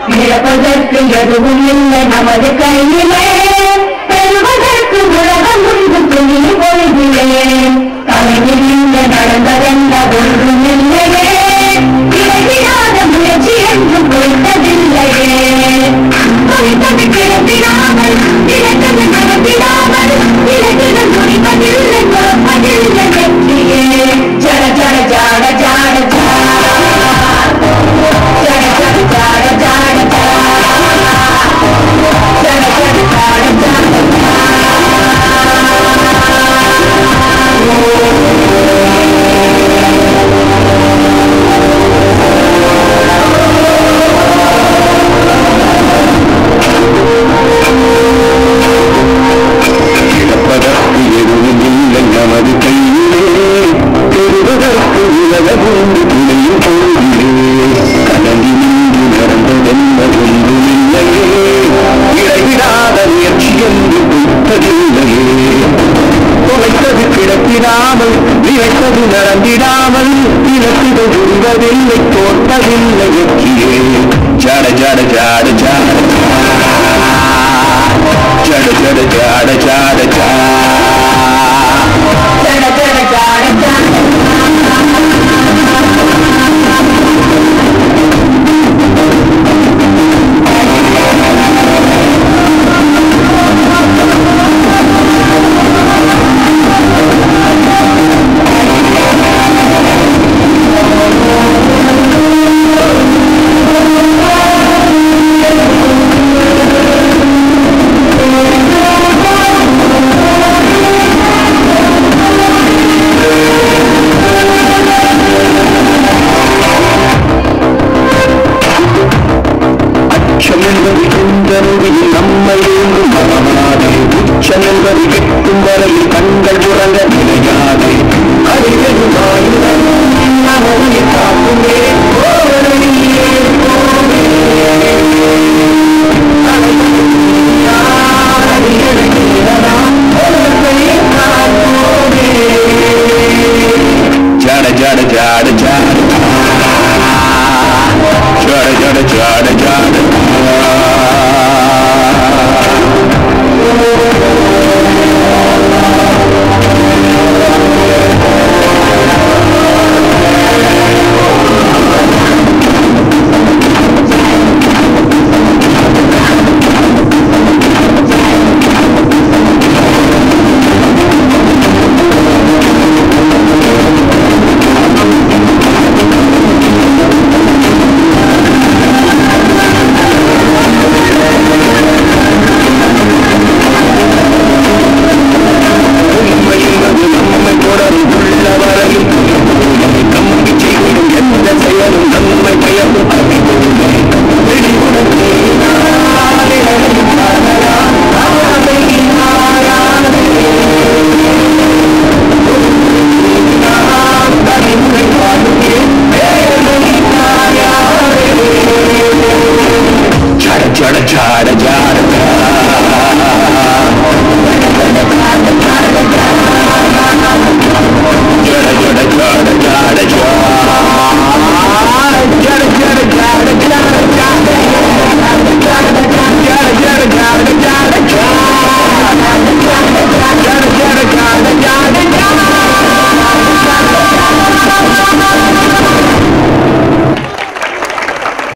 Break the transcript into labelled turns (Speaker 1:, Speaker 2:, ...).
Speaker 1: இழப்பதற்கு எதுவும் இல்லை நமது கையிலே பெறுவதற்கு உலகம் முன்பு துணி பொழுதிலே தலையில் இங்க நடந்ததென்ன ஒன்றும் இல்லையே இடைவிடாத முயற்சி என்றும் பொய்த்ததில்லையே பொய்த்தது கிளம்பிடாமல் இழந்தது நடத்திடாமல் இலக்கின துணிப்பதில்லை பொறுப்பதில்லை வெற்றியே ஜட ஜட ஜாட ஜாட ஜா ஜட ஜட ஜாட ஜாட ஜா ஜட ஜட ஜாட ஜாட
Speaker 2: இழப்பதற்கு எதுவும் இல்லை நமது கையிலே பெறுவதற்கு உலகமுண்டு துணையும் போதிலே கலங்கி நின்று நடந்ததென்ன ஒன்றுமில்லையே இடைவிடாத முயற்சி என்று கொடுத்ததில்லையே தொலைத்தது கிடப்பிடாமல் நினைத்தது நடந்திடாமல் இலக்குகள் விடுவதில்லை தோற்பதில்லை வெற்றியே ஜாட ஜாட ஜாட ஜாட ஜாட ஜட ஜட ஜட ஜா
Speaker 1: ஜட ஜட ஜாட ஜா
Speaker 2: அச்சம் என்பது இந்த நொடியில் நம்மை ஏங்கும் மனமாதே உச்சம் என்பது கெட்டும் வரையில் கண்கள் உறங்க நிலையாதே அறிவு ஆயுத